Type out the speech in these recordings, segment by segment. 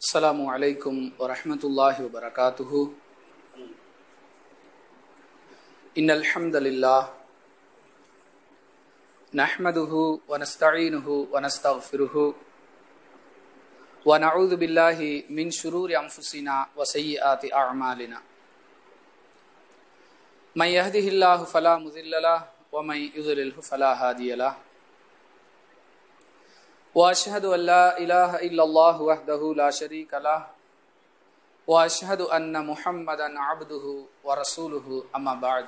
السلام عليكم ورحمة الله وبركاته إن الحمد لله نحمده ونستعينه ونستغفره ونعوذ بالله من شرور أنفسنا وسيئات أعمالنا من يهده الله فلا مضل له ومن يضلله فلا هادي له واشهد ان لا اله الا الله وحده لا شريك له واشهد ان محمدا عبده ورسوله اما بعد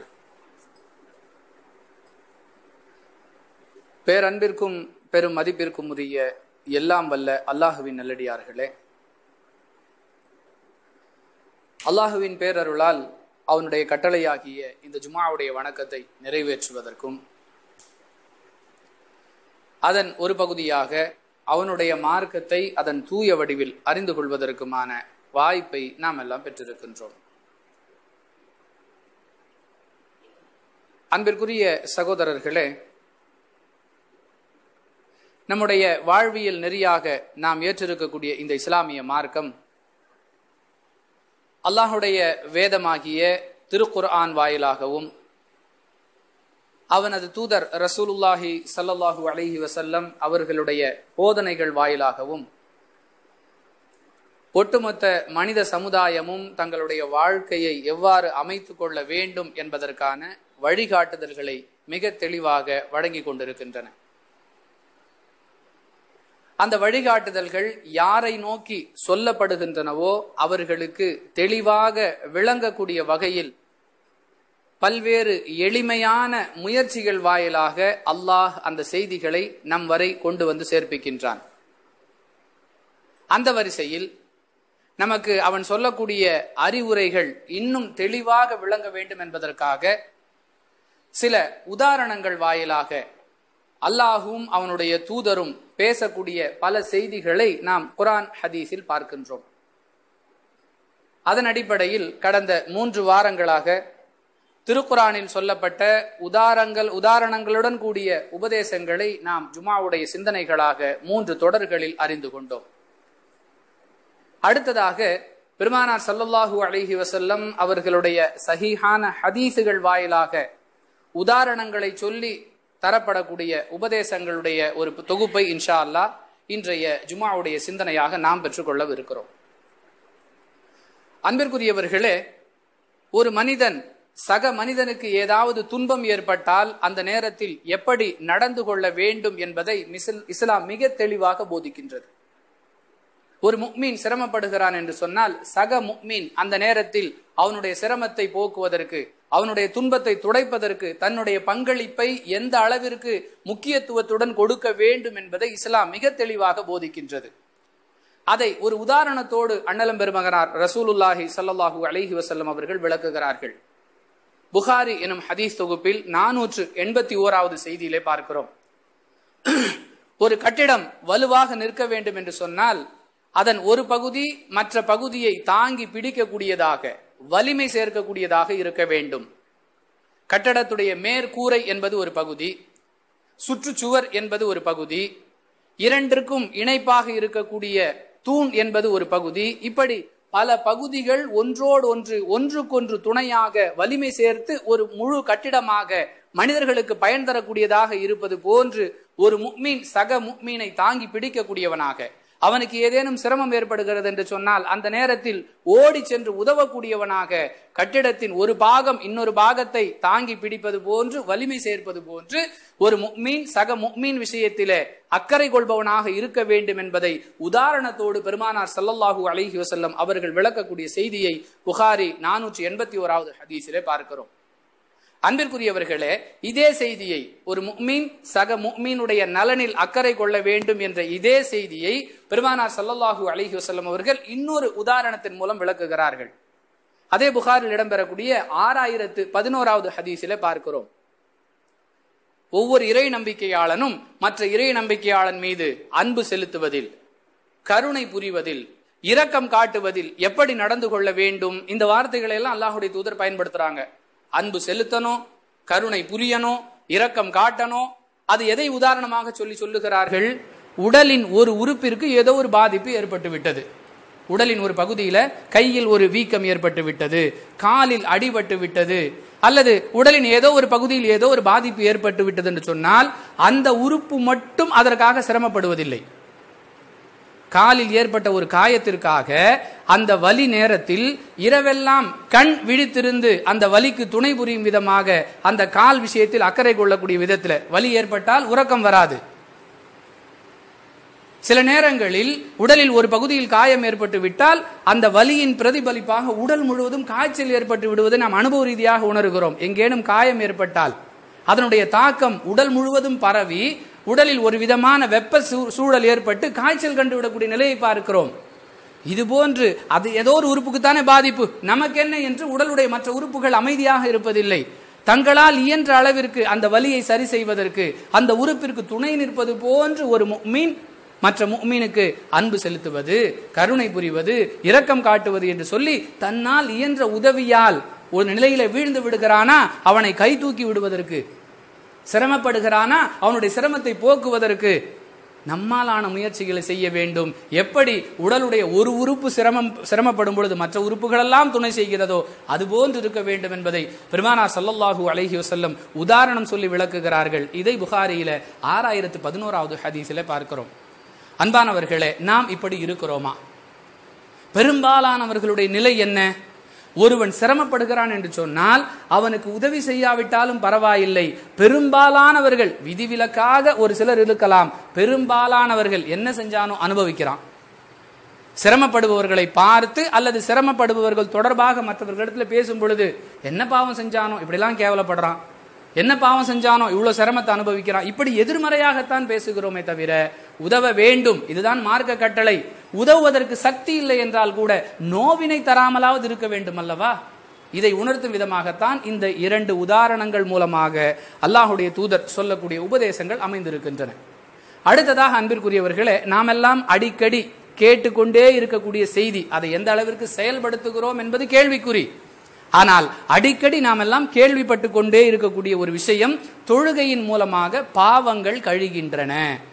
பேரன்பிற்கும் பெரும் மதிப்பிற்கும் உரிய எல்லாம் வல்ல அல்லாஹுவின் நல்லடியார்களே அல்லாஹுவின் பேரருளால் அவனுடைய கட்டளையாகிய இந்த ஜுமாவுடைய வணக்கத்தை நிறைவேற்றுவதற்கும் அதன் ஒரு பகுதியாக அவனுடைய மார்க்கத்தை அதன் தூய வடிவில் அறிந்து கொள்வதற்குமான வாய்ப்பை நாம் எல்லாம் பெற்றிருக்கின்றோம் அன்பிற்குரிய சகோதரர்களே நம்முடைய வாழ்வியல் நெறியாக நாம் ஏற்றிருக்கக்கூடிய இந்த இஸ்லாமிய மார்க்கம் அல்லாஹுடைய வேதமாகிய திருக்குர்ஆன் வாயிலாகவும் அவனது தூதர் ரசூலுல்லாஹி சல்லல்லாஹு அலைஹி வசல்லம் அவர்களுடைய போதனைகள் வாயிலாகவும் ஒட்டுமொத்த மனித சமுதாயமும் தங்களுடைய வாழ்க்கையை எவ்வாறு அமைத்து கொள்ள வேண்டும் என்பதற்கான வழிகாட்டுதல்களை மிக தெளிவாக வழங்கி கொண்டிருக்கின்றன அந்த வழிகாட்டுதல்கள் யாரை நோக்கி சொல்லப்படுகின்றனவோ அவர்களுக்கு தெளிவாக விளங்கக்கூடிய வகையில் பல்வேறு எளிமையான முயற்சிகள் வாயிலாக அல்லாஹ் அந்த செய்திகளை நம் வரை கொண்டு வந்து சேர்ப்பிக்கின்றான் அந்த வரிசையில் நமக்கு அவன் சொல்லக்கூடிய அறிவுரைகள் இன்னும் தெளிவாக விளங்க வேண்டும் என்பதற்காக சில உதாரணங்கள் வாயிலாக அல்லாஹும் அவனுடைய தூதரும் பேசக்கூடிய பல செய்திகளை நாம் குரான் ஹதீஸில் பார்க்கின்றோம் அதன் அடிப்படையில் கடந்த மூன்று வாரங்களாக திருக்குறானில் சொல்லப்பட்ட உதாரங்கள் உதாரணங்களுடன் கூடிய உபதேசங்களை நாம் ஜுமாவுடைய சிந்தனைகளாக மூன்று தொடர்களில் அறிந்து கொண்டோம் அடுத்ததாக பெருமானார் சல்லல்லாஹூ அலிஹி வசல்லம் அவர்களுடைய சஹீஹான ஹதீஸுகள் வாயிலாக உதாரணங்களை சொல்லி தரப்படக்கூடிய உபதேசங்களுடைய ஒரு தொகுப்பை இன்ஷா அல்லா இன்றைய ஜுமாவுடைய சிந்தனையாக நாம் பெற்றுக்கொள்ளவிருக்கிறோம் அன்பிற்குரியவர்களே ஒரு மனிதன் சக மனிதனுக்கு ஏதாவது துன்பம் ஏற்பட்டால் அந்த நேரத்தில் எப்படி நடந்து கொள்ள வேண்டும் என்பதை இஸ்லாம் மிக தெளிவாக போதிக்கின்றது ஒரு முக்மீன் சிரமப்படுகிறான் என்று சொன்னால் சக முக்மீன் அந்த நேரத்தில் அவனுடைய சிரமத்தை போக்குவதற்கு அவனுடைய துன்பத்தை துடைப்பதற்கு தன்னுடைய பங்களிப்பை எந்த அளவிற்கு முக்கியத்துவத்துடன் கொடுக்க வேண்டும் என்பதை இஸ்லாம் மிக தெளிவாக போதிக்கின்றது அதை ஒரு உதாரணத்தோடு அண்ணலம் பெருமகனார் ரசூலுல்லாஹி சல்லாஹூ அலிஹி வசல்லம் அவர்கள் விளக்குகிறார்கள் புகாரி எனும் ஹதீஸ் தொகுப்பில் நானூற்று எண்பத்தி ஓராவது செய்தியிலே பார்க்கிறோம் ஒரு கட்டிடம் வலுவாக நிற்க வேண்டும் என்று சொன்னால் அதன் ஒரு பகுதி மற்ற பகுதியை தாங்கி பிடிக்கக்கூடியதாக வலிமை சேர்க்கக்கூடியதாக இருக்க வேண்டும் கட்டடத்துடைய மேற்கூரை என்பது ஒரு பகுதி சுற்றுச்சுவர் என்பது ஒரு பகுதி இரண்டிற்கும் இணைப்பாக இருக்கக்கூடிய தூண் என்பது ஒரு பகுதி இப்படி பல பகுதிகள் ஒன்றோடு ஒன்று ஒன்றுக்கொன்று துணையாக வலிமை சேர்த்து ஒரு முழு கட்டிடமாக மனிதர்களுக்கு பயன் தரக்கூடியதாக இருப்பது போன்று ஒரு முக்மீன் சக முக்மீனை தாங்கி பிடிக்கக்கூடியவனாக அவனுக்கு ஏதேனும் சிரமம் ஏற்படுகிறது என்று சொன்னால் அந்த நேரத்தில் ஓடி சென்று உதவக்கூடியவனாக கட்டிடத்தின் ஒரு பாகம் இன்னொரு பாகத்தை தாங்கி பிடிப்பது போன்று வலிமை சேர்ப்பது போன்று ஒரு முக்மீன் சக முக்மீன் விஷயத்திலே அக்கறை கொள்பவனாக இருக்க வேண்டும் என்பதை உதாரணத்தோடு பெருமானார் சல்லல்லாஹூ அலிஹி வசல்லம் அவர்கள் விளக்கக்கூடிய செய்தியை புகாரி நானூற்றி எண்பத்தி ஓராவது ஹதீஸிலே பார்க்கிறோம் அன்பிற்குரியவர்களே இதே செய்தியை ஒரு முக்மீன் சக முக்மீனுடைய நலனில் அக்கறை கொள்ள வேண்டும் என்ற இதே செய்தியை பெருமானார் சல்லல்லாஹூ அலிஹி வசல்லம் அவர்கள் இன்னொரு உதாரணத்தின் மூலம் விளக்குகிறார்கள் அதே புகாரில் இடம்பெறக்கூடிய ஆறாயிரத்து பதினோராவது ஹதீஸில பார்க்கிறோம் ஒவ்வொரு இறை நம்பிக்கையாளனும் மற்ற இறை நம்பிக்கையாளன் மீது அன்பு செலுத்துவதில் கருணை புரிவதில் இரக்கம் காட்டுவதில் எப்படி நடந்து கொள்ள வேண்டும் இந்த வார்த்தைகளை எல்லாம் அல்லாஹுடைய தூதர் பயன்படுத்துறாங்க அன்பு செலுத்தணும் கருணை புரியணும் இரக்கம் காட்டணும் அது எதை உதாரணமாக சொல்லி சொல்லுகிறார்கள் உடலின் ஒரு உறுப்பிற்கு ஏதோ ஒரு பாதிப்பு ஏற்பட்டு விட்டது உடலின் ஒரு பகுதியில கையில் ஒரு வீக்கம் ஏற்பட்டு விட்டது காலில் அடிபட்டு விட்டது அல்லது உடலின் ஏதோ ஒரு பகுதியில் ஏதோ ஒரு பாதிப்பு ஏற்பட்டு விட்டது என்று சொன்னால் அந்த உறுப்பு மட்டும் அதற்காக சிரமப்படுவதில்லை காலில் ஏற்பட்ட ஒரு காயத்திற்காக அந்த வலி நேரத்தில் இரவெல்லாம் கண் விழித்திருந்து அந்த வலிக்கு துணை புரியும் விதமாக அந்த கால் விஷயத்தில் அக்கறை கொள்ளக்கூடிய விதத்தில் வலி ஏற்பட்டால் உறக்கம் வராது சில நேரங்களில் உடலில் ஒரு பகுதியில் காயம் ஏற்பட்டு விட்டால் அந்த வலியின் பிரதிபலிப்பாக உடல் முழுவதும் காய்ச்சல் ஏற்பட்டு விடுவதை நாம் அனுபவ ரீதியாக உணர்கிறோம் எங்கேனும் காயம் ஏற்பட்டால் அதனுடைய தாக்கம் உடல் முழுவதும் பரவி உடலில் ஒரு விதமான வெப்ப சூ- சூழல் ஏற்பட்டு காய்ச்சல் கண்டுவிடக்கூடிய நிலையை பார்க்கிறோம் இது போன்று அது ஏதோ ஒரு உறுப்புக்கு தானே பாதிப்பு நமக்கு என்ன என்று உடலுடைய மற்ற உறுப்புகள் அமைதியாக இருப்பதில்லை தங்களால் இயன்ற அளவிற்கு அந்த வலியை சரி செய்வதற்கு அந்த உறுப்பிற்கு துணை நிற்பது போன்று ஒரு மீன் மற்ற முஃமினுக்கு அன்பு செலுத்துவது கருணை புரிவது இரக்கம் காட்டுவது என்று சொல்லி தன்னால் இயன்ற உதவியால் ஒரு நிலையில வீழ்ந்து விடுகிறானா அவனை கை தூக்கி விடுவதற்கு சிரமப்படுகிறானா அவனுடைய சிரமத்தை போக்குவதற்கு நம்மாலான முயற்சிகளை செய்ய வேண்டும் எப்படி உடலுடைய ஒரு உறுப்பு சிரமம் சிரமப்படும் பொழுது மற்ற உறுப்புகளெல்லாம் துணை செய்கிறதோ அதுபோன்று இருக்க வேண்டும் என்பதை பெருமானா ஸல்லல்லாஹு அலைஹி வஸல்லம் உதாரணம் சொல்லி விளக்குகிறார்கள் இதை புகாரியில ஆறாயிரத்து பதினோராவது ஹதீஸில் பார்க்கிறோம் அன்பானவர்களே நாம் இப்படி இருக்கிறோமா பெரும்பாலானவர்களுடைய நிலை என்ன ஒருவன் சிரமப்படுகிறான் என்று சொன்னால் அவனுக்கு உதவி செய்யாவிட்டாலும் பரவாயில்லை பெரும்பாலானவர்கள் விதிவிலக்காக ஒரு சிலர் இருக்கலாம் பெரும்பாலானவர்கள் என்ன செஞ்சானோ அனுபவிக்கிறான் சிரமப்படுபவர்களை பார்த்து அல்லது சிரமப்படுபவர்கள் தொடர்பாக மற்றவர்களிடத்துல பேசும் பொழுது என்ன பாவம் செஞ்சானோ இப்படிலாம் கேவலப்படுறான் என்ன பாவம் செஞ்சானோ இவ்வளவு சிரமத்தை அனுபவிக்கிறான் இப்படி எதிர்மறையாகத்தான் பேசுகிறோமே தவிர உதவ வேண்டும் இதுதான் மார்க்க கட்டளை உதவுவதற்கு சக்தி இல்லை என்றால் கூட நோவினை தராமலாவது இருக்க வேண்டும் அல்லவா இதை உணர்த்தும் விதமாகத்தான் இந்த இரண்டு உதாரணங்கள் மூலமாக அல்லாஹுடைய தூதர் சொல்லக்கூடிய உபதேசங்கள் அமைந்திருக்கின்றன அடுத்ததாக அன்பிற்குரியவர்களே நாமெல்லாம் அடிக்கடி கேட்டுக்கொண்டே இருக்கக்கூடிய செய்தி அதை எந்த அளவிற்கு செயல்படுத்துகிறோம் என்பது கேள்விக்குறி ஆனால் அடிக்கடி நாம் எல்லாம் கேள்விப்பட்டு கொண்டே இருக்கக்கூடிய ஒரு விஷயம் தொழுகையின் மூலமாக பாவங்கள் கழிகின்றன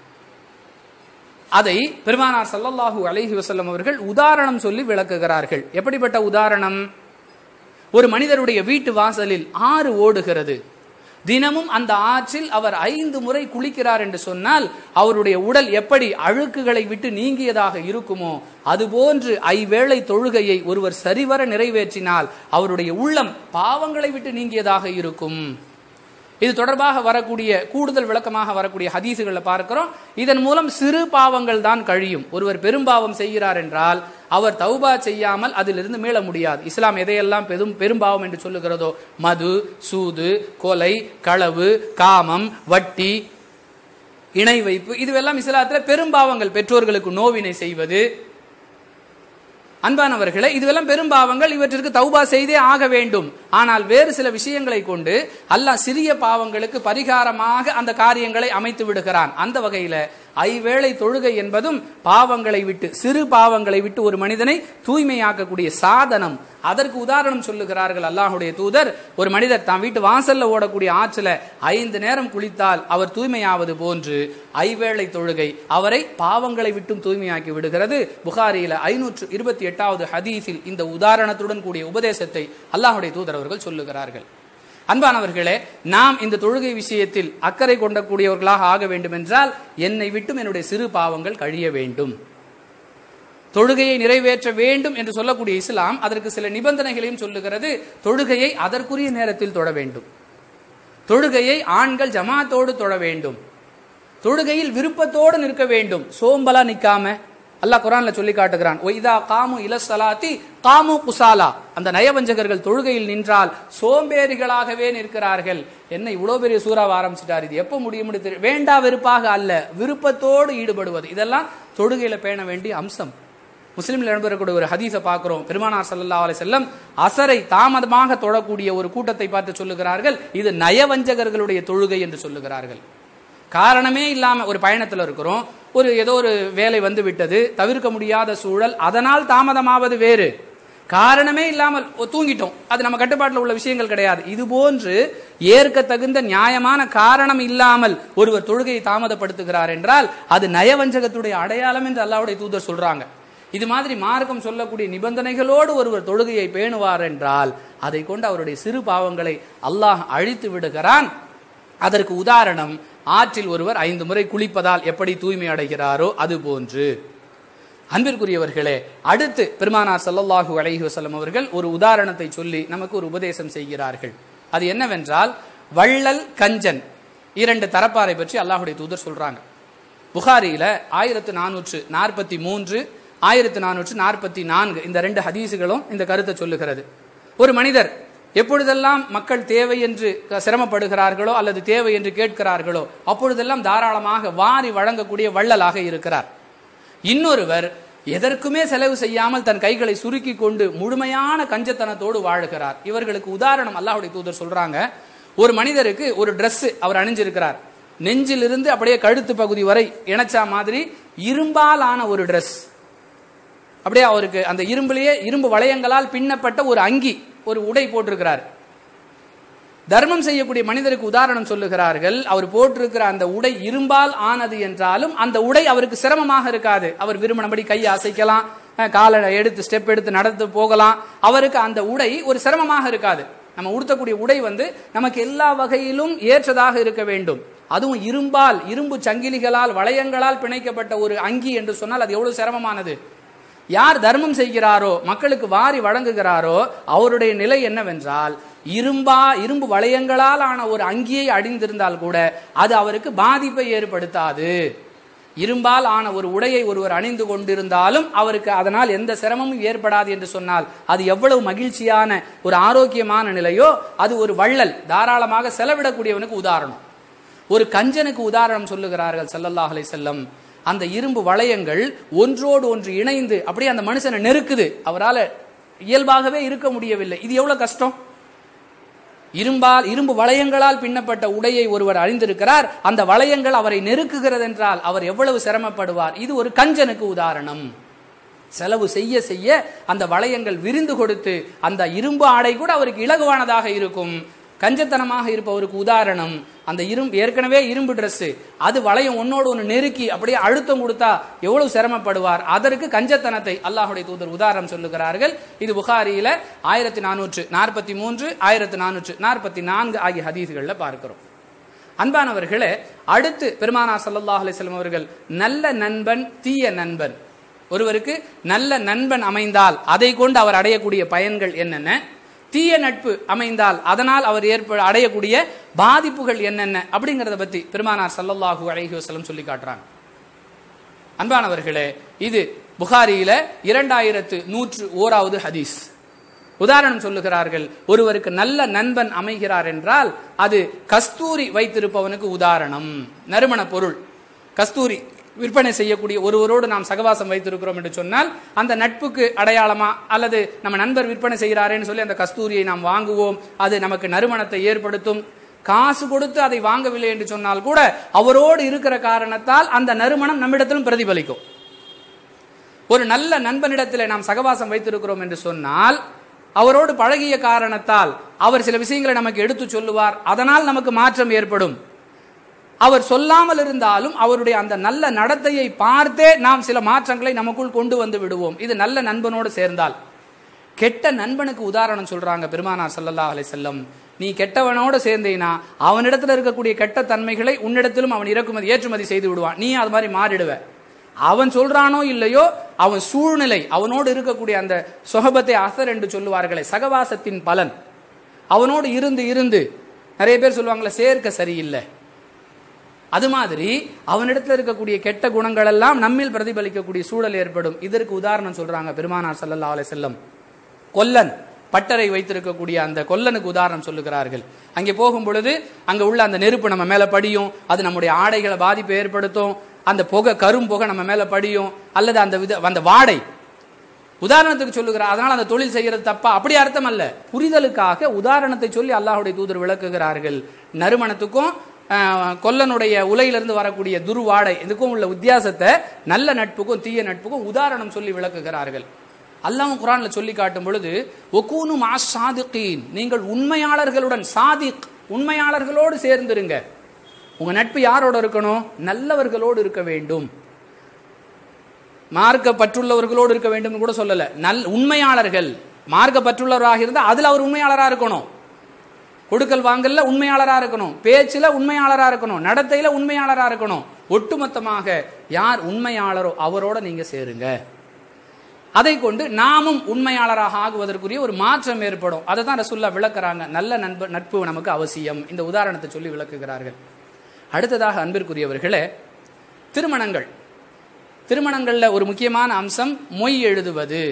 அதை பெருமானார் ஸல்லல்லாஹு அலைஹி வஸல்லம் அவர்கள் உதாரணம் சொல்லி விளக்குகிறார்கள் எப்படிப்பட்ட உதாரணம் ஒரு மனிதருடைய வீட்டு வாசலில் ஆறு ஓடுகிறது தினமும் அந்த ஆற்றில் அவர் ஐந்து முறை குளிக்கிறார் என்று சொன்னால் அவருடைய உடல் எப்படி அழுக்குகளை விட்டு நீங்கியதாக இருக்குமோ அதுபோன்று ஐவேளை தொழுகையை ஒருவர் சரிவர நிறைவேற்றினால் அவருடைய உள்ளம் பாவங்களை விட்டு நீங்கியதாக இருக்கும் இது தொடர்பாக வரக்கூடிய கூடுதல் விளக்கமாக வரக்கூடிய ஹதீசுகளை பார்க்கிறோம் இதன் மூலம் சிறு பாவங்கள் தான் கழியும் ஒருவர் பெரும்பாவம் செய்கிறார் என்றால் அவர் தௌபா செய்யாமல் அதிலிருந்து மீள முடியாது இஸ்லாம் எதையெல்லாம் பெரும் பெரும்பாவம் என்று சொல்லுகிறதோ மது சூது கொலை களவு காமம் வட்டி இணை வைப்பு இதுவெல்லாம் இஸ்லாத்துல பெரும்பாவங்கள் பெற்றோர்களுக்கு நோவினை செய்வது அன்பானவர்களே இதுவெல்லாம் பெரும்பாவங்கள் இவற்றிற்கு தௌபா செய்தே ஆக வேண்டும் ஆனால் வேறு சில விஷயங்களை கொண்டு அல்லாஹ் சிறிய பாவங்களுக்கு பரிகாரமாக அந்த காரியங்களை அமைத்து விடுகிறான் அந்த வகையில ஐவேளை தொழுகை என்பதும் பாவங்களை விட்டு சிறு பாவங்களை விட்டு ஒரு மனிதனை தூய்மையாக்கக்கூடிய சாதனம் அதற்கு உதாரணம் சொல்லுகிறார்கள் அல்லாஹுடைய தூதர் ஒரு மனிதர் தான் வீட்டு வாசல்ல ஓடக்கூடிய ஆற்றில ஐந்து நேரம் குளித்தால் அவர் தூய்மையாவது போன்று ஐவேளை தொழுகை அவரை பாவங்களை விட்டும் தூய்மையாக்கி விடுகிறது புகாரியில ஐநூற்று இருபத்தி எட்டாவது ஹதீஸில் இந்த உதாரணத்துடன் கூடிய உபதேசத்தை அல்லாஹுடைய தூதர் அவர்கள் சொல்லுகிறார்கள் அன்பானவர்களே நாம் இந்த தொழுகை விஷயத்தில் அக்கறை கொண்டக்கூடியவர்களாக ஆக வேண்டும் என்றால் என்னை விட்டும் என்னுடைய சிறு பாவங்கள் கழிய வேண்டும் தொழுகையை நிறைவேற்ற வேண்டும் என்று சொல்லக்கூடிய இஸ்லாம் அதற்கு சில நிபந்தனைகளையும் சொல்லுகிறது தொழுகையை அதற்குரிய நேரத்தில் தொழ வேண்டும் தொழுகையை ஆண்கள் ஜமாத்தோடு தொழ வேண்டும் தொழுகையில் விருப்பத்தோடு நிற்க வேண்டும் சோம்பலா நிக்காம அல்லாஹ் குரான்ல சொல்லி காட்டுகிறான் ஒய்தா காமு இலசலாத்தி காமு குசாலா அந்த நயவஞ்சகர்கள் தொழுகையில் நின்றால் சோம்பேறிகளாகவே நிற்கிறார்கள் என்ன இவ்வளவு பெரிய சூறாவை ஆரம்பிச்சிட்டார் இது எப்போ முடியும் தெரியும் வேண்டா வெறுப்பாக அல்ல விருப்பத்தோடு ஈடுபடுவது இதெல்லாம் தொழுகையில பேண வேண்டிய அம்சம் முஸ்லீம்ல இடம்பெறக்கூடிய ஒரு ஹதீஸை பார்க்கிறோம் பெருமானார் ஸல்லல்லாஹு அலைஹி வஸல்லம் அசரை தாமதமாக தொழக்கூடிய ஒரு கூட்டத்தை பார்த்து சொல்லுகிறார்கள் இது நயவஞ்சகர்களுடைய தொழுகை என்று சொல்லுகிறார்கள் காரணமே இல்லாம ஒரு பயணத்துல இருக்கிறோம் ஒரு ஏதோ ஒரு வேலை வந்து விட்டது தவிர்க்க முடியாத சூழல் அதனால் தாமதமாவது வேறு காரணமே இல்லாமல் ஒ- தூங்கிட்டோம் அது நம்ம கட்டுப்பாட்டில் உள்ள விஷயங்கள் கிடையாது இது போன்று ஏற்க தகுந்த நியாயமான காரணம் இல்லாமல் ஒருவர் தொழுகையை தாமதப்படுத்துகிறார் என்றால் அது நயவஞ்சகத்துடைய அடையாளம் என்று அல்லாஹ்வுடைய தூதர் சொல்றாங்க இது மாதிரி மார்க்கம் சொல்லக்கூடிய நிபந்தனைகளோடு ஒருவர் தொழுகையை பேணுவார் என்றால் அதை கொண்டு அவருடைய சிறு பாவங்களை அல்லாஹ் அழித்து விடுகிறான் அதற்கு உதாரணம் ஆற்றில் ஒருவர் ஐந்து முறை குளிப்பதால் எப்படி தூய்மை அடைகிறாரோ அது போன்று அன்பிற்குரியவர்களே அடுத்து பெருமானார் ஸல்லல்லாஹு அலைஹி வஸல்லம் அவர்கள் ஒரு உதாரணத்தை சொல்லி நமக்கு ஒரு உபதேசம் செய்கிறார்கள் அது என்னவென்றால் வள்ளல் கஞ்சன் இரண்டு தரப்பாரை பற்றி அல்லாஹுடைய தூதர் சொல்றாங்க புகாரியில ஆயிரத்து நானூற்று நாற்பத்தி மூன்று ஆயிரத்து நானூற்று நாற்பத்தி நான்கு இந்த ரெண்டு ஹதீஸுகளும் இந்த கருத்தை சொல்லுகிறது ஒரு மனிதர் எப்பொழுதெல்லாம் மக்கள் தேவை என்று க- சிரமப்படுகிறார்களோ அல்லது தேவை என்று கேட்கிறார்களோ அப்பொழுதெல்லாம் தாராளமாக வாரி வழங்கக்கூடிய வள்ளலாக இருக்கிறார் இன்னொருவர் எதற்குமே செலவு செய்யாமல் தன் கைகளை சுருக்கி கொண்டு முழுமையான கஞ்சத்தனத்தோடு வாழுகிறார் இவர்களுக்கு உதாரணம் அல்லாஹ்வுடைய தூதர் சொல்றாங்க ஒரு மனிதருக்கு ஒரு Dress அவர் அணிஞ்சிருக்கிறார் நெஞ்சிலிருந்து அப்படியே கழுத்து பகுதி வரை இணைச்சா மாதிரி இரும்பால் ஆன ஒரு Dress அப்படியே அவருக்கு அந்த இரும்புலயே இரும்பு வளையங்களால் பின்னப்பட்ட ஒரு அங்கி ஒரு உடை போட்டிருக்கிறார் தர்மம் செய்யக்கூடிய மனிதருக்கு உதாரணம் சொல்லுகிறார்கள் அவர் போட்டிருக்கிற அந்த உடை இரும்பால் ஆனது என்றாலும் அந்த உடை அவருக்கு சிரமமாக இருக்காது அவர் விரும்பினபடி கையை அசைக்கலாம் அஹ் காலை எடுத்து ஸ்டெப் எடுத்து நடந்து போகலாம் அவருக்கு அந்த உடை ஒரு சிரமமாக இருக்காது நம்ம உடுத்தக்கூடிய உடை வந்து நமக்கு எல்லா வகையிலும் ஏற்றதாக இருக்க வேண்டும் அதுவும் இரும்பால் இரும்பு சங்கிலிகளால் வளையங்களால் பிணைக்கப்பட்ட ஒரு அங்கி என்று சொன்னால் அது எவ்வளவு சிரமமானது யார் தர்மம் செய்கிறாரோ மக்களுக்கு வாரி வழங்குகிறாரோ அவருடைய நிலை என்னவென்றால் இரும்பா இரும்பு வளையங்களால் ஆன ஒரு அங்கியை அணிந்திருந்தால் கூட அது அவருக்கு பாதிப்பை ஏற்படுத்தாது இரும்பால் ஆன ஒரு உடையை ஒருவர் அணிந்து கொண்டிருந்தாலும் அவருக்கு அதனால் எந்த சிரமமும் ஏற்படாது என்று சொன்னால் அது எவ்வளவு மகிழ்ச்சியான ஒரு ஆரோக்கியமான நிலையோ அது ஒரு வள்ளல் தாராளமாக செலவிடக்கூடியவனுக்கு உதாரணம் ஒரு கஞ்சனுக்கு உதாரணம் சொல்லுகிறார்கள் ஸல்லல்லாஹு அலைஹி செல்லம் அந்த இரும்பு வளையங்கள் ஒன்றோடு ஒன்று இணைந்து அப்படியே அந்த மனுஷனை நெருக்குது அவரால் இயல்பாகவே இருக்க முடியவில்லை இது எவ்வளவு கஷ்டம் இரும்பால் இரும்பு வளையங்களால் பின்னப்பட்ட உடையை ஒருவர் அணிந்திருக்கிறார் அந்த வளையங்கள் அவரை நெருக்குகிறது என்றால் அவர் எவ்வளவு சிரமப்படுவார் இது ஒரு கஞ்சனுக்கு உதாரணம் செலவு செய்ய செய்ய அந்த வளையங்கள் விரிந்து கொடுத்து அந்த இரும்பு ஆடை கூட அவருக்கு இலகுவானதாக இருக்கும் கஞ்சத்தனமாக இருப்பவருக்கு உதாரணம் அந்த இரும்பு ஏற்கனவே இரும்பு Dress அது வளையம் ஒன்னோடு ஒன்று நெருக்கி அப்படியே அழுத்தம் கொடுத்தா எவ்வளவு சிரமப்படுவார் அதற்கு கஞ்சத்தனத்தை அல்லாஹுடைய தூதர் உதாரணம் சொல்லுகிறார்கள் இது புகாரியில ஆயிரத்தி நானூற்று நாற்பத்தி மூன்று ஆயிரத்தி நானூற்று நாற்பத்தி நான்கு ஆகிய ஹதீஸ்களில் பார்க்கிறோம் அன்பானவர்களே அடுத்து பெருமானார் ஸல்லல்லாஹு அலைஹி வஸல்லம் அவர்கள் நல்ல நண்பன் தீய நண்பன் ஒருவருக்கு நல்ல நண்பன் அமைந்தால் அதை கொண்டு அவர் அடையக்கூடிய பயன்கள் என்னென்ன தீய நட்பு அமைந்தால் அதனால் அவர் ஏற்ப அடையக்கூடிய பாதிப்புகள் என்னென்ன அப்படிங்கறத பத்தி பெருமானார் ஸல்லல்லாஹு அலைஹி வஸல்லம் சொல்லி காட்டுறாங்க அன்பானவர்களே இது புகாரியில இரண்டாயிரத்து நூற்று ஓராவது ஹதீஸ் உதாரணம் சொல்லுகிறார்கள் ஒருவருக்கு நல்ல நண்பன் அமைகிறார் என்றால் அது கஸ்தூரி வைத்திருப்பவனுக்கு உதாரணம் நறுமண பொருள் கஸ்தூரி விற்பனை செய்யக்கூடிய ஒருவரோடு நாம் சகவாசம் வைத்திருக்கிறோம் என்று சொன்னால் அந்த நட்புக்கு அடையாளமா அல்லது நம்ம நண்பர் விற்பனை செய்கிறாரேன்னு சொல்லி அந்த கஸ்தூரியை நாம் வாங்குவோம் அது நமக்கு நறுமணத்தை ஏற்படுத்தும் காசு கொடுத்து அதை வாங்கவில்லை என்று சொன்னால் கூட அவரோடு இருக்கிற காரணத்தால் அந்த நறுமணம் நம்மிடத்திலும் பிரதிபலிக்கும் ஒரு நல்ல நண்பனிடத்தில் நாம் சகவாசம் வைத்திருக்கிறோம் என்று சொன்னால் அவரோடு பழகிய காரணத்தால் அவர் சில விஷயங்களை நமக்கு எடுத்து சொல்லுவார் அதனால் நமக்கு மாற்றம் ஏற்படும் அவர் சொல்லாமல் இருந்தாலும் அவருடைய அந்த நல்ல நடத்தையை பார்த்தே நாம் சில மாற்றங்களை நமக்குள் கொண்டு வந்து விடுவோம் இது நல்ல நண்பனோடு சேர்ந்தால் கெட்ட நண்பனுக்கு உதாரணம் சொல்றாங்க பெருமானார் ஸல்லல்லாஹு அலைஹி செல்லம் நீ கெட்டவனோட சேர்ந்தீனா அவனிடத்துல இருக்கக்கூடிய கெட்ட தன்மைகளை உன்னிடத்திலும் அவன் இறக்குமதி ஏற்றுமதி செய்து விடுவான் நீ அது மாதிரி மாறிடுவ அவன் சொல்றானோ இல்லையோ அவன் சூழ்நிலை அவனோடு இருக்கக்கூடிய அந்த சொஹபத்தை அசர் என்று சொல்லுவார்களே சகவாசத்தின் பலன் அவனோடு இருந்து இருந்து நிறைய பேர் சொல்லுவாங்களே சேர்க்க சரியில்லை அது மாதிரி அவனிடத்தில் இருக்கக்கூடிய கெட்ட குணங்கள் எல்லாம் நம்மில் பிரதிபலிக்கக்கூடிய சூழல் ஏற்படும் இதற்கு உதாரணம் சொல்றாங்க பெருமானார் ஸல்லல்லாஹு அலைஹி வஸல்லம் கொல்லன் பட்டறை வைத்திருக்கக்கூடிய அந்த கொல்லனுக்கு உதாரணம் சொல்லுகிறார்கள் அங்கே போகும் பொழுது அங்க உள்ள அந்த நெருப்பு நம்ம மேல படியும் அது நம்முடைய ஆடைகளை பாதிப்பை ஏற்படுத்தும் அந்த புகை கரும் புகை நம்ம மேல படியும் அல்லது அந்த வித அந்த வாடை உதாரணத்துக்கு சொல்லுகிறார் அதனால் அந்த தொழில் செய்யறது தப்பா அப்படி அர்த்தம் அல்ல புரிதலுக்காக உதாரணத்தை சொல்லி அல்லாஹ்வுடைய தூதர் விளக்குகிறார்கள் நறுமணத்துக்கும் ஆஹ், கொல்லனுடைய உலையிலிருந்து வரக்கூடிய துருவாடை இதுக்கும் உள்ள வித்தியாசத்தை நல்ல நட்புக்கும் தீய நட்புக்கும் உதாரணம் சொல்லி விளக்குகிறார்கள் அல்லாஹ் குரான்ல சொல்லி காட்டும் பொழுது ஒக்கூனு மா சாதிகீன் நீங்கள் உண்மையாளர்களுடன் சாதிக் உண்மையாளர்களோடு சேர்ந்திருங்க உங்க நட்பு யாரோட இருக்கணும் நல்லவர்களோடு இருக்க வேண்டும் மார்க்க பற்றுள்ளவர்களோடு இருக்க வேண்டும் கூட சொல்லல நல் உண்மையாளர்கள் மார்க்க பற்றுள்ளவராக இருந்தால் அதுல அவர் உண்மையாளரா இருக்கணும் கொடுக்கல் வாங்கல்ல உண்மையாளரா இருக்கணும் பேச்சுல உண்மையாளரா இருக்கணும் நடத்தையில உண்மையாளரா இருக்கணும் ஒட்டுமொத்தமாக யார் உண்மையாளரோ அவரோட நீங்க சேருங்க அதை கொண்டு நாமும் உண்மையாளராக ஆகுவதற்குரிய ஒரு மாற்றம் ஏற்படும் அதை தான் ரசுல்லா விளக்குறாங்க நல்ல நண்ப நட்பு நமக்கு அவசியம் இந்த உதாரணத்தை சொல்லி விளக்குகிறார்கள் அடுத்ததாக அன்பிற்குரியவர்களே திருமணங்கள் திருமணங்கள்ல ஒரு முக்கியமான அம்சம் மொய் எழுதுவது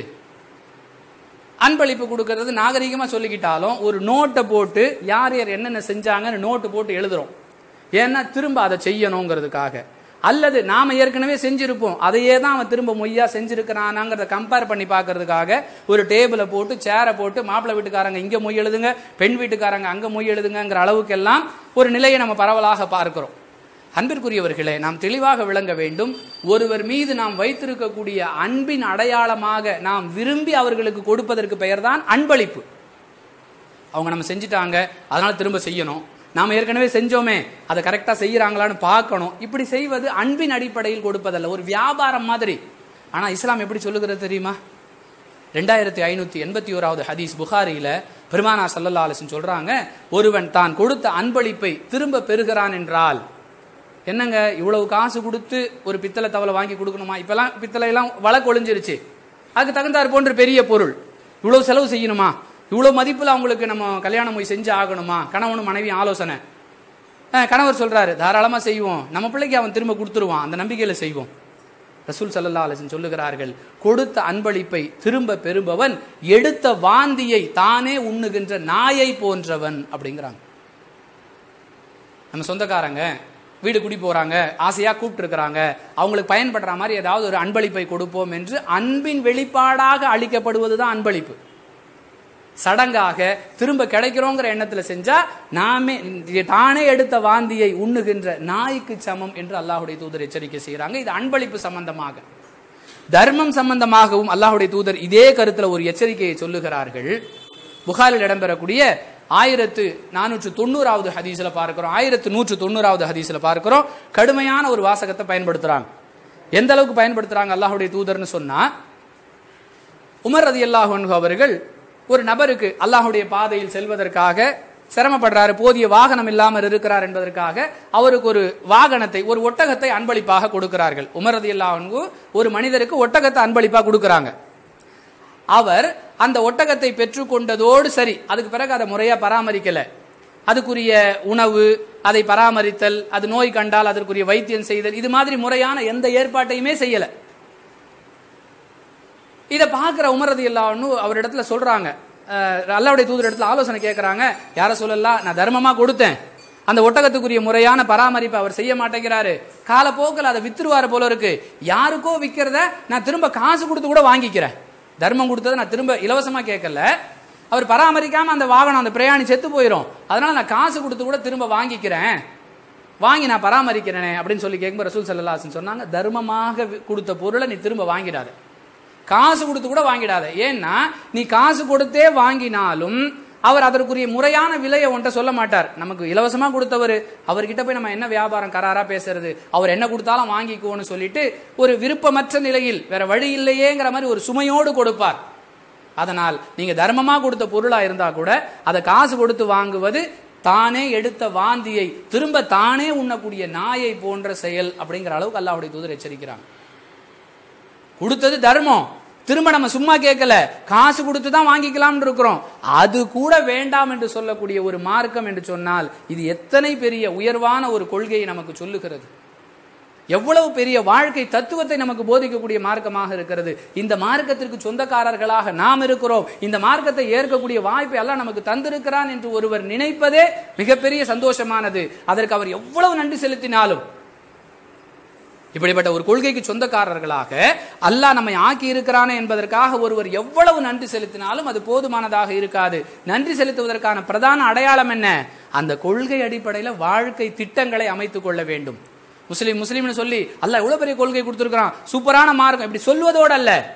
அன்பளிப்பு கொடுக்கறது நாகரிகமா சொல்லிக்கிட்டாலும் ஒரு நோட்டை போட்டு யார் யார் என்னென்ன செஞ்சாங்கன்னு நோட்டு போட்டு எழுதுறோம் ஏன்னா திரும்ப அதை செய்யணுங்கிறதுக்காக அல்லது நாம ஏற்கனவே செஞ்சிருப்போம் அதையே தான் அவன் திரும்ப மொய்யா செஞ்சிருக்கிறானாங்கிறத கம்பேர் பண்ணி பார்க்கறதுக்காக ஒரு டேபிளை போட்டு சேரை போட்டு மாப்பிள்ளை வீட்டுக்காரங்க இங்க மொய் எழுதுங்க பெண் வீட்டுக்காரங்க அங்க மொய் எழுதுங்கிற அளவுக்கெல்லாம் ஒரு நிலையை நம்ம பரவலாக பார்க்கிறோம் அன்பிற்குரியவர்களே நாம் தெளிவாக விளங்க வேண்டும் ஒருவர் மீது நாம் வைத்திருக்கக்கூடிய அன்பின் அடையாளமாக நாம் விரும்பி அவர்களுக்கு கொடுப்பதற்கு பெயர்தான் அன்பளிப்பு அவங்க நம்ம செஞ்சுட்டாங்க அதனால திரும்ப செய்யணும் நாம ஏற்கனவே செஞ்சோமே அதை கரெக்டா செய்யறாங்களான்னு பார்க்கணும் இப்படி செய்வது அன்பின் அடிப்படையில் கொடுப்பதல்ல ஒரு வியாபாரம் மாதிரி ஆனா இஸ்லாம் எப்படி சொல்லுகிறது தெரியுமா ரெண்டாயிரத்தி ஐநூத்தி எண்பத்தி ஓராவது ஹதீஸ் புகாரியில பெருமானா சல்லல்லா அலிசன் சொல்றாங்க ஒருவன் தான் கொடுத்த அன்பளிப்பை திரும்ப பெறுகிறான் என்றால் என்னங்க இவ்வளவு காசு கொடுத்து ஒரு பித்தளை தவளை வாங்கி கொடுக்கணுமா இப்பெல்லாம் பித்தளை எல்லாம் வழக்கு ஒளிஞ்சிருச்சு அதுக்கு தகுந்தாற் போன்ற பெரிய பொருள் இவ்வளவு செலவு செய்யணுமா இவ்வளவு மதிப்புல அவங்களுக்கு நம்ம கல்யாணம் போய் செஞ்சு ஆகணுமா கணவனும் மனைவி ஆலோசனை அஹ், கணவர் சொல்றாரு தாராளமா செய்வோம் நம்ம பிள்ளைக்கு அவன் திரும்ப கொடுத்துருவான் அந்த நம்பிக்கையில செய்வோம் ரசூல் சல்லல்லா அலிசன் சொல்லுகிறார்கள் கொடுத்த அன்பளிப்பை திரும்ப பெறுபவன் எடுத்த வாந்தியை தானே உண்ணுகின்ற நாயை போன்றவன் அப்படிங்கிறாங்க நம்ம சொந்தக்காரங்க வீடு குடி போறாங்க ஆசையா கூப்பிட்டு இருக்கிறாங்க அவங்களுக்கு பயன்படுற மாதிரி ஏதாவது ஒரு அன்பளிப்பை கொடுப்போம் என்று அன்பின் வெளிப்பாடாக அளிக்கப்படுவதுதான் அன்பளிப்பு சடங்காக திரும்ப கிடைக்கிறோங்கிற எண்ணத்துல செஞ்சா நாமே தானே எடுத்த வாந்தியை உண்ணுகின்ற நாய்க்கு சமம் என்று அல்லாஹுடைய தூதர் எச்சரிக்கை செய்கிறாங்க இது அன்பளிப்பு சம்பந்தமாக தர்மம் சம்பந்தமாகவும் அல்லாஹுடைய தூதர் இதே கருத்துல ஒரு எச்சரிக்கையை சொல்லுகிறார்கள் புகாரில் இடம்பெறக்கூடிய ஆயிரத்து நானூற்று தொண்ணூறாவது ஹதீஸ்ல பார்க்கிறோம் ஆயிரத்து நூற்று தொண்ணூறாவது ஹதீஸ்ல பார்க்கிறோம் கடுமையான ஒரு வாசகத்தை பயன்படுத்துறாங்க எந்த அளவுக்கு பயன்படுத்துறாங்க அல்லாஹுடைய தூதர்னு சொன்னா உமர் ரதி அல்லாஹு அவர்கள் ஒரு நபருக்கு அல்லாஹுடைய பாதையில் செல்வதற்காக சிரமப்படுறாரு போதிய வாகனம் இல்லாமல் இருக்கிறார் என்பதற்காக அவருக்கு ஒரு வாகனத்தை ஒரு ஒட்டகத்தை அன்பளிப்பாக கொடுக்கிறார்கள் உமர் ரதி அல்லாஹு ஒரு மனிதருக்கு ஒட்டகத்தை அன்பளிப்பாக கொடுக்கறாங்க அவர் அந்த ஒட்டகத்தை பெற்றுக்கொண்டதோடு சரி அதுக்கு பிறகு அதை முறையா பராமரிக்கல அதுக்குரிய உணவு அதை பராமரித்தல் அது நோய் கண்டால் அதற்குரிய வைத்தியம் செய்தல் இது மாதிரி முறையான எந்த ஏற்பாட்டையுமே செய்யல இதை பார்க்குற உமரது இல்லான்னு அவரிடத்துல சொல்றாங்க அஹ், அல்லாவுடைய தூதர் இடத்துல ஆலோசனை கேட்கறாங்க யார சொல்லலாம் நான் தர்மமா கொடுத்தேன் அந்த ஒட்டகத்துக்குரிய முறையான பராமரிப்பை அவர் செய்ய மாட்டேங்கிறாரு காலப்போக்கில் அதை வித்துருவாரு போல இருக்கு யாருக்கோ விற்கிறத நான் திரும்ப காசு கொடுத்து கூட வாங்கிக்கிறேன் தர்மம் கொடுத்ததை நான் திரும்ப இலவசமா கேட்கல அவர் பராமரிக்காம அந்த வாகனம் அந்த பிரயாணி செத்து போயிடும் அதனால நான் காசு கொடுத்து கூட திரும்ப வாங்கிக்கிறேன் வாங்கி நான் பராமரிக்கிறேனே அப்படின்னு சொல்லி கேட்கும்போது ரசூல் சல்லாஹன் சொன்னாங்க தர்மமாக வி- கொடுத்த பொருளை நீ திரும்ப வாங்கிடாத காசு கொடுத்து கூட வாங்கிடாத ஏன்னா நீ காசு கொடுத்தே வாங்கினாலும் அவர் அதற்குரிய முறையான விலையை உன்ட்ட சொல்ல மாட்டார் நமக்கு இலவசமா கொடுத்தவர் அவர்கிட்ட போய் நம்ம என்ன வியாபாரம் கராரா பேசுறது அவர் என்ன கொடுத்தாலும் வாங்கிக்குவோன்னு சொல்லிட்டு ஒரு விருப்பமற்ற நிலையில் வேற வழி இல்லையேங்கிற மாதிரி ஒரு சுமையோடு கொடுப்பார் அதனால் நீங்க தர்மமா கொடுத்த பொருளா இருந்தா கூட அதை காசு கொடுத்து வாங்குவது தானே எடுத்த வாந்தியை திரும்ப தானே உண்ணக்கூடிய நாயை போன்ற செயல் அப்படிங்கிற அளவுக்கு அல்லாஹ்வுடைய தூதர் எச்சரிக்கிறாங்க கொடுத்தது தர்மம் திரும்ப நம்ம சும்மா கேட்கல காசு கொடுத்து தான் வாங்கிக்கலாம்னு இருக்கிறோம் அது கூட வேண்டாம் என்று சொல்லக்கூடிய ஒரு மார்க்கம் என்று சொன்னால் இது எத்தனை பெரிய உயர்வான ஒரு கொள்கையை நமக்கு சொல்லுகிறது எவ்வளவு பெரிய வாழ்க்கை தத்துவத்தை நமக்கு போதிக்கக்கூடிய மார்க்கமாக இருக்கிறது இந்த மார்க்கத்திற்கு சொந்தக்காரர்களாக நாம் இருக்கிறோம் இந்த மார்க்கத்தை ஏற்கக்கூடிய வாய்ப்பை எல்லாம் நமக்கு தந்திருக்கிறான் என்று ஒருவர் நினைப்பதே மிகப்பெரிய சந்தோஷமானது அதற்கு அவர் எவ்வளவு நன்றி செலுத்தினாலும் இப்படிப்பட்ட ஒரு கொள்கைக்கு சொந்தக்காரர்களாக அல்லாஹ் நம்மை ஆக்கி இருக்கிறானே என்பதற்காக ஒருவர் எவ்வளவு நன்றி செலுத்தினாலும் அது போதுமானதாக இருக்காது நன்றி செலுத்துவதற்கான பிரதான அடையாளம் என்ன அந்த கொள்கை அடிப்படையில் வாழ்க்கை திட்டங்களை அமைத்துக் கொள்ள வேண்டும் முஸ்லீம் முஸ்லீம்னு சொல்லி அல்லாஹ் எவ்வளவு பெரிய கொள்கை கொடுத்திருக்கிறான் சூப்பரான மார்க்கம் இப்படி சொல்வதோடு அல்ல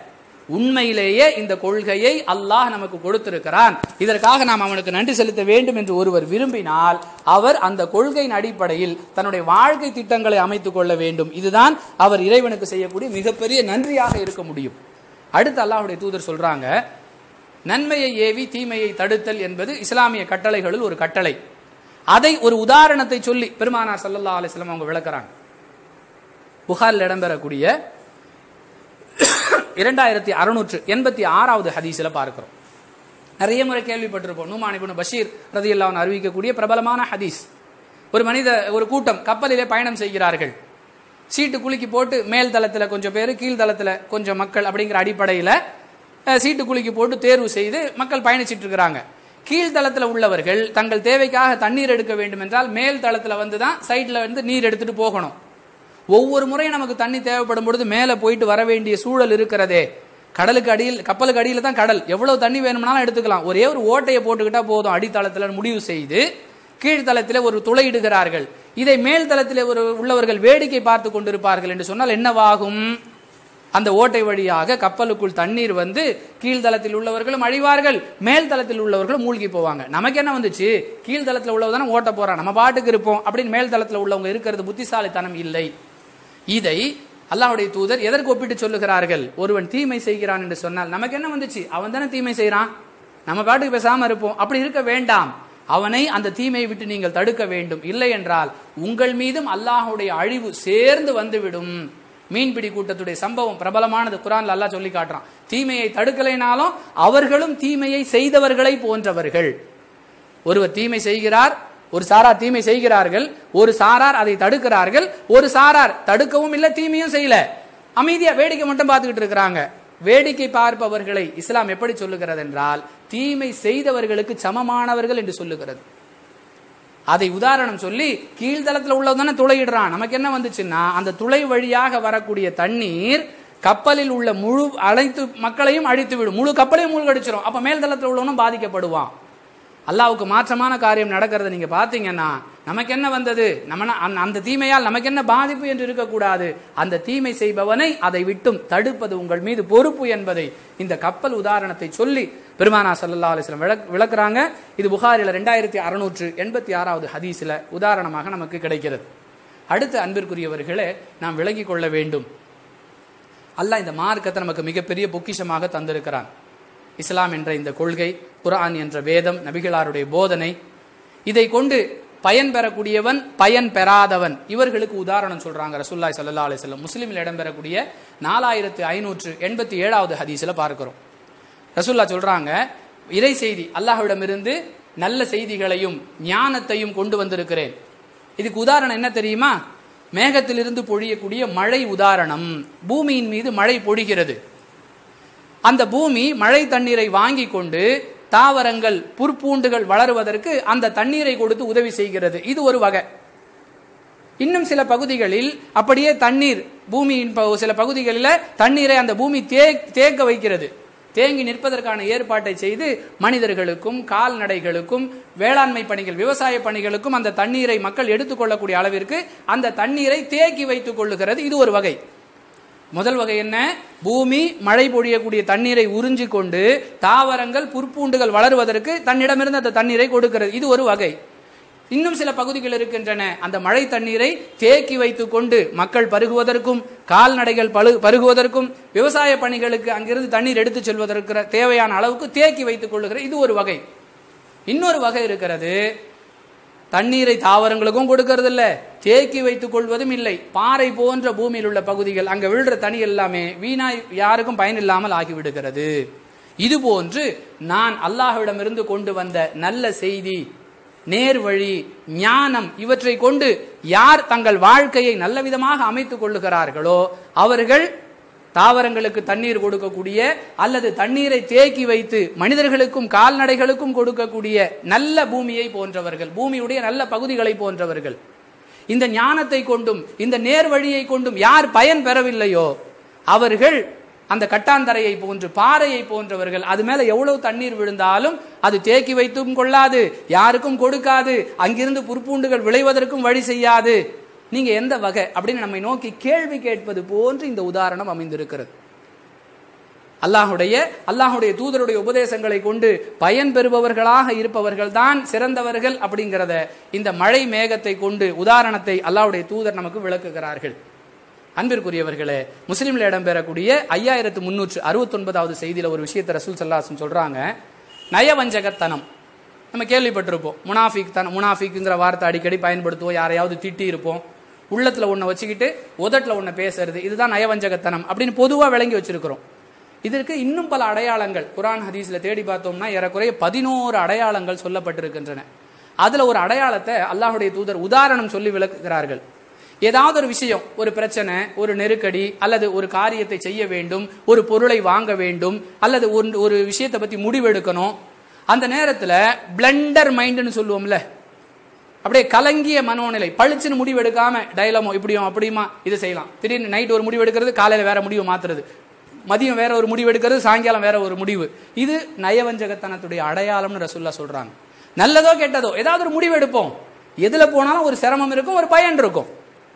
உண்மையிலேயே இந்த கொள்கையை அல்லாஹ் நமக்கு கொடுத்திருக்கிறான் இதற்காக நாம் அவனுக்கு நன்றி செலுத்த வேண்டும் என்று ஒருவர் விரும்பினால் அவர் அந்த கொள்கையின் அடிப்படையில் தன்னுடைய வாழ்க்கை திட்டங்களை அமைத்துக் கொள்ள வேண்டும் இதுதான் அவர் இறைவனுக்கு செய்யக்கூடிய மிகப்பெரிய நன்றியாக இருக்க முடியும் அடுத்து அல்லாஹ்வுடைய தூதர் சொல்றாங்க நன்மையை ஏவி தீமையை தடுத்தல் என்பது இஸ்லாமிய கட்டளைகளில் ஒரு கட்டளை அதை ஒரு உதாரணத்தை சொல்லி பெருமானார் ஸல்லல்லாஹு அலைஹி வஸல்லம் அவங்க விளக்குறாங்க புகாரில் இடம்பெறக்கூடிய இரண்டாயிரத்தி அறுநூற்று எண்பத்தி ஆறாவது ஹதீஸ்ல பார்க்கிறோம் நிறைய முறை கேள்விப்பட்டிருப்போம் நூமான் இப்னு பஷீர் ரதியல்லாஹு அறிவிக்கக்கூடிய பிரபலமான ஹதீஸ் ஒரு மனித ஒரு கூட்டம் கப்பலிலே பயணம் செய்கிறார்கள் சீட்டு குலுக்கி போட்டு மேல் தளத்துல கொஞ்சம் பேர் கீழ் தளத்துல கொஞ்சம் மக்கள் அப்படிங்கிற அடிப்படையில அஹ், சீட்டு குலுக்கி போட்டு தேர்வு செய்து மக்கள் பயணிச்சிட்டு இருக்கிறாங்க கீழ் தளத்துல உள்ளவர்கள் தங்கள் தேவைக்காக தண்ணீர் எடுக்க வேண்டும் என்றால் மேல் தளத்துல வந்து தான் சைட்ல வந்து நீர் எடுத்துட்டு போகணும் ஒவ்வொரு முறையும் நமக்கு தண்ணி தேவைப்படும் பொழுது மேலே போயிட்டு வர வேண்டிய சூழல் இருக்கிறதே கடலுக்கு அடியில் கப்பலுக்கு அடியில் தான் கடல் எவ்வளவு தண்ணி வேணும்னாலும் எடுத்துக்கலாம் ஒரே ஒரு ஓட்டையை போட்டுக்கிட்டா போதும் அடித்தளத்தில் முடிவு செய்து கீழ்த்தளத்தில் ஒரு துளையிடுகிறார்கள் இதை மேல் தளத்தில் ஒரு உள்ளவர்கள் வேடிக்கை பார்த்து கொண்டிருப்பார்கள் என்று சொன்னால் என்னவாகும் அந்த ஓட்டை வழியாக கப்பலுக்குள் தண்ணீர் வந்து கீழ்தளத்தில் உள்ளவர்களும் அழிவார்கள் மேல் தளத்தில் உள்ளவர்களும் மூழ்கி போவாங்க நமக்கு என்ன வந்துச்சு கீழ்தளத்தில் உள்ளவங்க தானே ஓட்ட போறான் நம்ம பாட்டுக்கு இருப்போம் அப்படின்னு மேல் தளத்தில் உள்ளவங்க இருக்கிறது புத்திசாலித்தனம் இல்லை இதை அல்லாஹ்வுடைய தூதர் எதற்கு ஒப்பிட்டு சொல்லுகிறார்கள் ஒருவன் தீமை செய்கிறான் என்று சொன்னால் நமக்கு என்ன வந்துச்சு அவன் தானே தீமை செய்றான் நம்ம பாட்டுக்கு பேசாம இருப்போம் அப்படி இருக்க வேண்டாம் அவனை அந்த தீமையை விட்டு நீங்கள் தடுக்க வேண்டும் இல்லை என்றால் உங்கள் மீதும் அல்லாஹ்வுடைய அழிவு சேர்ந்து வந்துவிடும் மீன்பிடி கூட்டத்துடைய சம்பவம் பிரபலமானது குரான்ல அல்லாஹ் சொல்லி காட்டுறான் தீமையை தடுக்கலைனாலும் அவர்களும் தீமையை செய்தவர்களை போன்றவர்கள் ஒருவர் தீமை செய்கிறார் ஒரு சாரார் தீமை செய்கிறார்கள் ஒரு சாரார் அதை தடுக்கிறார்கள் ஒரு சாரார் தடுக்கவும் இல்லை தீமையும் செய்யல அமைதியா வேடிக்கை மட்டும் பார்த்துக்கிட்டு இருக்கிறாங்க வேடிக்கை பார்ப்பவர்களை இஸ்லாம் எப்படி சொல்லுகிறது என்றால் தீமை செய்தவர்களுக்கு சமமானவர்கள் என்று சொல்லுகிறது அதை உதாரணம் சொல்லி கீழ்தளத்தில் உள்ளதானே துளையிடுறான் நமக்கு என்ன வந்துச்சுன்னா அந்த துளை வழியாக வரக்கூடிய தண்ணீர் கப்பலில் உள்ள முழு அனைத்து மக்களையும் அழித்து விடும் முழு கப்பலையும் மூழ்கடிச்சிரும் அப்ப மேல் தளத்தில் உள்ளவனும் பாதிக்கப்படுவான் அல்லாவுக்கு மாற்றமான காரியம் நடக்கிறத நீங்க பாத்தீங்கன்னா நமக்கு என்ன வந்தது நம்ம ந- அந்த- அந்த தீமையால் நமக்கு என்ன பாதிப்பு என்று இருக்கக்கூடாது அந்த தீமை செய்பவனை அதை விட்டும் தடுப்பது உங்கள் மீது பொறுப்பு என்பதை இந்த கப்பல் உதாரணத்தை சொல்லி பெருமானா ஸல்லல்லாஹு அலைஹி வஸல்லம் விளக் விளக்குறாங்க இது புகாரில ரெண்டாயிரத்தி அறுநூற்று எண்பத்தி ஆறாவது ஹதீஸ்ல உதாரணமாக நமக்கு கிடைக்கிறது அடுத்து அன்பிற்குரியவர்களே நாம் விளங்கிக் கொள்ள வேண்டும் அல்லாஹ் இந்த மார்க்கத்தை நமக்கு மிகப்பெரிய பொக்கிஷமாக தந்திருக்கிறான் இஸ்லாம் என்ற இந்த கொள்கை குர்ஆன் என்ற வேதம் நபிகளாருடைய போதனை இதை கொண்டு பயன் பெறக்கூடியவன் பயன் பெறாதவன் இவர்களுக்கு உதாரணம் சொல்றாங்க ரசூல்லாய் ஸல்லல்லாஹு அலைஹி வஸல்லம் முஸ்லிமில் இடம்பெறக்கூடிய நாலாயிரத்து ஐநூற்று எண்பத்தி ஏழாவது ஹதீஸ்ல பார்க்கிறோம் ரசூல்லா சொல்றாங்க இறை செய்தி அல்லாஹ்விடமிருந்து நல்ல செய்திகளையும் ஞானத்தையும் கொண்டு வந்திருக்கிறேன் இதுக்கு உதாரணம் என்ன தெரியுமா மேகத்திலிருந்து பொழியக்கூடிய மழை உதாரணம் பூமியின் மீது மழை பொழிகிறது அந்த பூமி மழை தண்ணீரை வாங்கி கொண்டு தாவரங்கள் புற்பூண்டுகள் வளருவதற்கு அந்த தண்ணீரை கொடுத்து உதவி செய்கிறது இது ஒரு வகை இன்னும் சில பகுதிகளில் அப்படியே தண்ணீர் பூமியின் ப- சில பகுதிகளில் தண்ணீரை அந்த பூமி தே தேக்க வைக்கிறது தேங்கி நிற்பதற்கான ஏற்பாட்டை செய்து மனிதர்களுக்கும் கால்நடைகளுக்கும் வேளாண்மை பணிகள் விவசாய பணிகளுக்கும் அந்த தண்ணீரை மக்கள் எடுத்துக்கொள்ளக்கூடிய அளவிற்கு அந்த தண்ணீரை தேக்கி வைத்துக் கொள்ளுகிறது இது ஒரு வகை முதல் வகை என்ன பூமி மழை பொழியக்கூடிய தண்ணீரை உறிஞ்சி கொண்டு தாவரங்கள் புற்பூண்டுகள் வளருவதற்கு தன்னிடமிருந்து அந்த தண்ணீரை கொடுக்கிறது இது ஒரு வகை இன்னும் சில பகுதிகள் இருக்கின்றன அந்த மழை தண்ணீரை தேக்கி வைத்துக் கொண்டு மக்கள் பருகுவதற்கும் கால்நடைகள் பழு பருகுவதற்கும் விவசாய பணிகளுக்கு அங்கிருந்து தண்ணீர் எடுத்துச் செல்வதற்கு தேவையான அளவுக்கு தேக்கி வைத்துக் கொள்ளுகிற இது ஒரு வகை இன்னொரு வகை இருக்கிறது தண்ணீரை தாவரங்களுக்கும் கொடுக்கறது இல்ல தேக்கி வைத்துக் கொள்வதும் இல்லை பாறை போன்ற பூமியில் உள்ள பகுதிகள் அங்க விழுற தண்ணி எல்லாமே வீணாய் யாருக்கும் பயன் இல்லாமல் ஆகிவிடுகிறது இது போன்று நான் அல்லாஹ்விடமிருந்து கொண்டு வந்த நல்ல செய்தி நேர் வழி ஞானம் இவற்றை கொண்டு யார் தங்கள் வாழ்க்கையை நல்ல விதமாக அமைத்துக் கொள்ளுகிறார்களோ அவர்கள் தாவரங்களுக்கு தண்ணீர் கொடுக்கக்கூடிய அல்லது தண்ணீரை தேக்கி வைத்து மனிதர்களுக்கும் கால்நடைகளுக்கும் கொடுக்கக்கூடிய நல்ல பூமியை போன்றவர்கள் பூமியுடைய நல்ல பகுதிகளை போன்றவர்கள் இந்த ஞானத்தை கொண்டும் இந்த நேர் வழியை கொண்டும் யார் பயன் பெறவில்லையோ அவர்கள் அந்த கட்டாந்தரையை போன்று பாறையை போன்றவர்கள் அது மேல எவ்வளவு தண்ணீர் விழுந்தாலும் அது தேக்கி வைத்தும் கொள்ளாது யாருக்கும் கொடுக்காது அங்கிருந்து புற்பூண்டுகள் விளைவதற்கும் வழி செய்யாது நீங்க எந்த வகை அப்படின்னு நம்மை நோக்கி கேள்வி கேட்பது போன்று இந்த உதாரணம் அமைந்திருக்கிறது அல்லாஹுடைய அல்லாஹுடைய தூதருடைய உபதேசங்களை கொண்டு பயன் பெறுபவர்களாக இருப்பவர்கள் தான் சிறந்தவர்கள் அப்படிங்கிறத இந்த மழை மேகத்தை கொண்டு உதாரணத்தை அல்லாஹுடைய தூதர் நமக்கு விளக்குகிறார்கள் அன்பிற்குரியவர்களே முஸ்லீம்ல இடம்பெறக்கூடிய ஐயாயிரத்து முன்னூற்று அறுபத்தி ஒன்பதாவது செய்தியில ஒரு விஷயத்தை ரசூல் சல்லாசன் சொல்றாங்க நயவஞ்சகத்தனம் நம்ம கேள்விப்பட்டிருப்போம் முனாஃபிக் தன முனாஃபிக்குங்கிற வார்த்தை அடிக்கடி பயன்படுத்துவோம் யாரையாவது திட்டி இருப்போம் உள்ளத்துல ஒன்றை வச்சுக்கிட்டு உதட்டில் ஒன்றை பேசுறது இதுதான் நயவஞ்சகத்தனம் அப்படின்னு பொதுவாக விளங்கி வச்சிருக்கிறோம் இதற்கு இன்னும் பல அடையாளங்கள் குரான் ஹதீஸ்ல தேடி பார்த்தோம்னா ஏறக்குறைய பதினோரு அடையாளங்கள் சொல்லப்பட்டிருக்கின்றன அதுல ஒரு அடையாளத்தை அல்லாஹுடைய தூதர் உதாரணம் சொல்லி விளக்குகிறார்கள் ஏதாவது ஒரு விஷயம் ஒரு பிரச்சனை ஒரு நெருக்கடி அல்லது ஒரு காரியத்தை செய்ய வேண்டும் ஒரு பொருளை வாங்க வேண்டும் அல்லது ஒரு ஒரு விஷயத்தை பத்தி முடிவெடுக்கணும் அந்த நேரத்துல பிளண்டர் மைண்டுன்னு சொல்லுவோம்ல அப்படியே கலங்கிய மனோநிலை பளிச்சுன்னு முடிவு எடுக்காம டைலமோ இப்படியும் அப்படியுமா இது செய்யலாம் திடீர்னு நைட் ஒரு முடிவு எடுக்கிறது காலையில வேற முடிவு மாத்துறது மதியம் வேற ஒரு முடிவு எடுக்கிறது சாயங்காலம் வேற ஒரு முடிவு இது நயவஞ்சகத்தனத்துடைய அடையாளம்னு ரசுல்லா சொல்றாங்க நல்லதோ கெட்டதோ ஏதாவது ஒரு முடிவு எடுப்போம் எதுல போனாலும் ஒரு சிரமம் இருக்கும் ஒரு பயன் இருக்கும்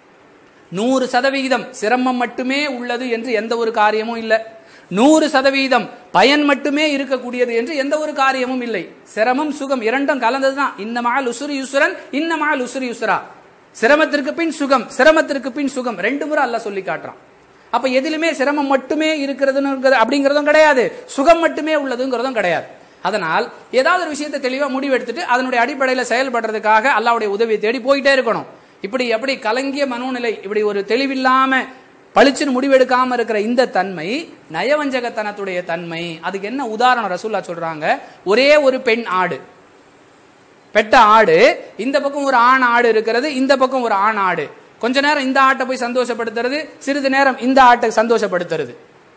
நூறு சதவிகிதம் சிரமம் மட்டுமே உள்ளது என்று எந்த ஒரு காரியமும் இல்லை நூறு சதவீதம் பயன் மட்டுமே இருக்கக்கூடியது என்று எந்த ஒரு காரியமும் இல்லை சிரமம் சுகம் இரண்டும் கலந்ததுதான் இந்த மகள் உசுரி யுசுரன் இந்த மகள் உசுரி யுசுரா சிரமத்திற்கு பின் சுகம் சிரமத்திற்கு பின் சுகம் ரெண்டு முறை அல்ல சொல்லி காட்டுறான் அப்ப எதிலுமே சிரமம் மட்டுமே இருக்கிறதுன்னு அப்படிங்கிறதும் கிடையாது சுகம் மட்டுமே உள்ளதுங்கிறதும் கிடையாது அதனால் ஏதாவது ஒரு விஷயத்தை தெளிவா முடிவு எடுத்துட்டு அதனுடைய அடிப்படையில் செயல்படுறதுக்காக அல்லாவுடைய உதவியை தேடி போயிட்டே இருக்கணும் இப்படி எப்படி கலங்கிய மனோநிலை இப்படி ஒரு தெளிவில்லாம பளிச்சுன்னு முடிவெடுக்காம இருக்கிற இந்த தன்மை நயவஞ்சகத்தனத்துடைய தன்மை அதுக்கு என்ன உதாரணம் ரசூல்லா சொல்றாங்க ஒரே ஒரு பெண் ஆடு பெட்ட ஆடு இந்த பக்கம் ஒரு ஆண் ஆடு இருக்கிறது இந்த பக்கம் ஒரு ஆண் ஆடு கொஞ்ச நேரம் இந்த ஆட்டை போய் சந்தோஷப்படுத்துறது சிறிது நேரம் இந்த ஆட்டை சந்தோஷப்படுத்துறது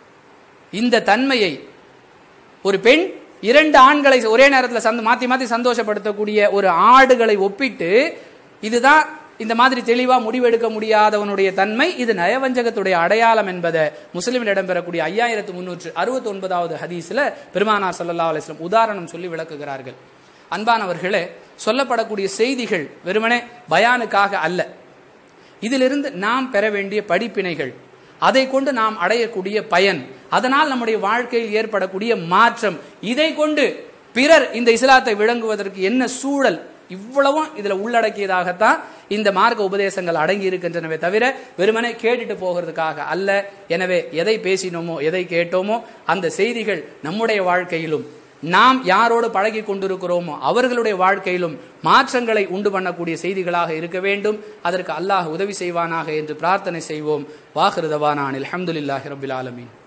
இந்த தன்மையை ஒரு பெண் இரண்டு ஆண்களை ஒரே நேரத்தில் சந்த மாத்தி மாத்தி சந்தோஷப்படுத்தக்கூடிய ஒரு ஆடுகளை ஒப்பிட்டு இதுதான் இந்த மாதிரி தெளிவா முடிவெடுக்க முடியாதவனுடைய தன்மை இது நயவஞ்சகத்துடைய அடையாளம் என்பதை முஸ்லிமில் இடம்பெறக்கூடிய ஐயாயிரத்து முன்னூற்று அறுபத்தி ஒன்பதாவது ஹதீஸ்ல பெருமானா சல்லா அலிஸ்லாம் உதாரணம் சொல்லி விளக்குகிறார்கள் அன்பானவர்களே சொல்லப்படக்கூடிய செய்திகள் வெறுமனே பயானுக்காக அல்ல இதிலிருந்து நாம் பெற வேண்டிய படிப்பினைகள் அதை கொண்டு நாம் அடையக்கூடிய பயன் அதனால் நம்முடைய வாழ்க்கையில் ஏற்படக்கூடிய மாற்றம் இதை கொண்டு பிறர் இந்த இஸ்லாத்தை விளங்குவதற்கு என்ன சூழல் இவ்வளவும் இதுல உள்ளடக்கியதாகத்தான் இந்த மார்க்க உபதேசங்கள் அடங்கி இருக்கின்றனவே தவிர வெறுமனே கேட்டுட்டு போகிறதுக்காக அல்ல எனவே எதை பேசினோமோ எதை கேட்டோமோ அந்த செய்திகள் நம்முடைய வாழ்க்கையிலும் நாம் யாரோடு பழகி கொண்டிருக்கிறோமோ அவர்களுடைய வாழ்க்கையிலும் மாற்றங்களை உண்டு பண்ணக்கூடிய செய்திகளாக இருக்க வேண்டும் அதற்கு அல்லாஹ் உதவி செய்வானாக என்று பிரார்த்தனை செய்வோம் வாஹிருதவானான் அலமதுல்லாஹி ரபில் ஆலமீன்